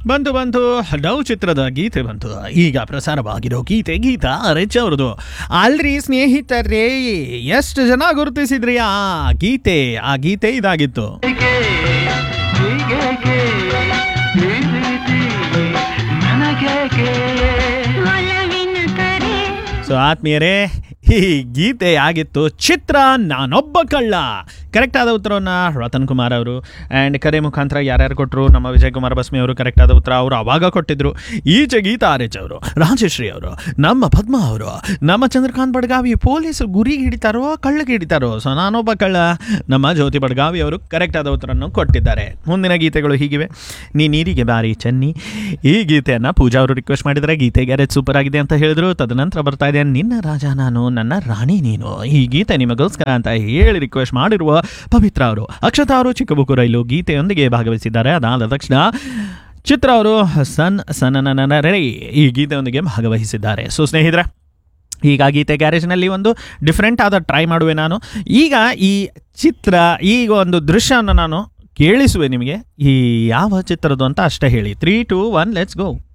ಬಂತು ಬಂತು ಡವ್ ಚಿತ್ರದ ಗೀತೆ ಬಂತು ಈಗ ಪ್ರಸಾರವಾಗಿರೋ ಗೀತೆ ಗೀತಾ ರೆಚ್ ಅವ್ರದ್ದು ಅಲ್ರಿ ಸ್ನೇಹಿತರೇ ಎಷ್ಟು ಜನ ಗುರುತಿಸಿದ್ರಿ ಆ ಗೀತೆ ಆ ಗೀತೆ ಇದಾಗಿತ್ತು ಹೀಗೆ ಹೀಗೇಕೆ ಈ ರೀತಿ ನನಗೇಕೆ ಒಲವಿನ ಕರೆ ಸೊ ಆತ್ಮೀಯರೇ ಈ ಗೀತೆ ಆಗಿತ್ತು ಚಿತ್ರ ನಾನೊಬ್ಬ ಕಳ್ಳ ಕರೆಕ್ಟ್ ಆದ ಉತ್ತರವನ್ನು ರತನ್ ಕುಮಾರ್ ಅವರು ಆ್ಯಂಡ್ ಕರೆ ಮುಖಾಂತರ ಯಾರ್ಯಾರು ಕೊಟ್ಟರು ನಮ್ಮ ವಿಜಯ್ ಕುಮಾರ್ ಬಸ್ಮಿ ಅವರು ಕರೆಕ್ಟ್ ಆದ ಉತ್ತರ ಅವರು ಅವಾಗ ಕೊಟ್ಟಿದ್ರು ಈಚೆ ಗೀತಾ ಆರ್ ಎಚ್ ಅವರು ರಾಜಶ್ರೀ ಅವರು ನಮ್ಮ ಪದ್ಮ ಅವರು ನಮ್ಮ ಚಂದ್ರಕಾಂತ್ ಬಡ್ಗಾವಿ ಪೊಲೀಸರು ಗುರಿಗೆ ಹಿಡಿತಾರೋ ಕಳ್ಳಗೆ ಹಿಡಿತಾರೋ ಸೊ ನಾನೊಬ್ಬ ಕಳ್ಳ ನಮ್ಮ ಜ್ಯೋತಿ ಬಡ್ಗಾವಿ ಅವರು ಕರೆಕ್ಟ್ ಆದ ಉತ್ತರವನ್ನು ಕೊಟ್ಟಿದ್ದಾರೆ ಮುಂದಿನ ಗೀತೆಗಳು ಹೀಗಿವೆ ನೀ ನೀರಿಗೆ ಬಾರಿ ಚೆನ್ನಿ ಈ ಗೀತೆಯನ್ನು ಪೂಜಾ ಅವರು ರಿಕ್ವೆಸ್ಟ್ ಮಾಡಿದರೆ ಗೀತೆ ಗ್ಯಾರೇಜ್ ಸೂಪರ್ ಆಗಿದೆ ಅಂತ ಹೇಳಿದ್ರು ತದನಂತರ ಬರ್ತಾ ಇದೆ ನಿನ್ನ ರಾಜ ನಾನು ನನ್ನ ರಾಣಿ ನೀನು ಈ ಗೀತೆ ನಿಮಗೋಸ್ಕರ ಅಂತ ಹೇಳಿ ರಿಕ್ವೆಸ್ಟ್ ಮಾಡಿರುವ ಪವಿತ್ರ ಅವರು ಅಕ್ಷತಾ ಅವರು ಚಿಕ್ಕಬುಕ್ಕು ರೈಲು ಗೀತೆಯೊಂದಿಗೆ ಭಾಗವಹಿಸಿದ್ದಾರೆ ಅದಾದ ತಕ್ಷಣ ಚಿತ್ರ ಅವರು ಸನ್ ಸನನನ ರೇ ಈ ಗೀತೆಯೊಂದಿಗೆ ಭಾಗವಹಿಸಿದ್ದಾರೆ ಸೊ ಸ್ನೇಹಿತರೆ ಈಗ ಗೀತೆ ಗ್ಯಾರೇಜ್ನಲ್ಲಿ ಒಂದು ಡಿಫ್ರೆಂಟ್ ಆದ ಟ್ರೈ ಮಾಡುವೆ ನಾನು ಈಗ ಈ ಚಿತ್ರ ಈಗ ಒಂದು ದೃಶ್ಯವನ್ನು ನಾನು ಕೇಳಿಸುವೆ ನಿಮಗೆ ಈ ಯಾವ ಚಿತ್ರದ್ದು ಅಂತ ಅಷ್ಟೇ ಹೇಳಿ three two one let's go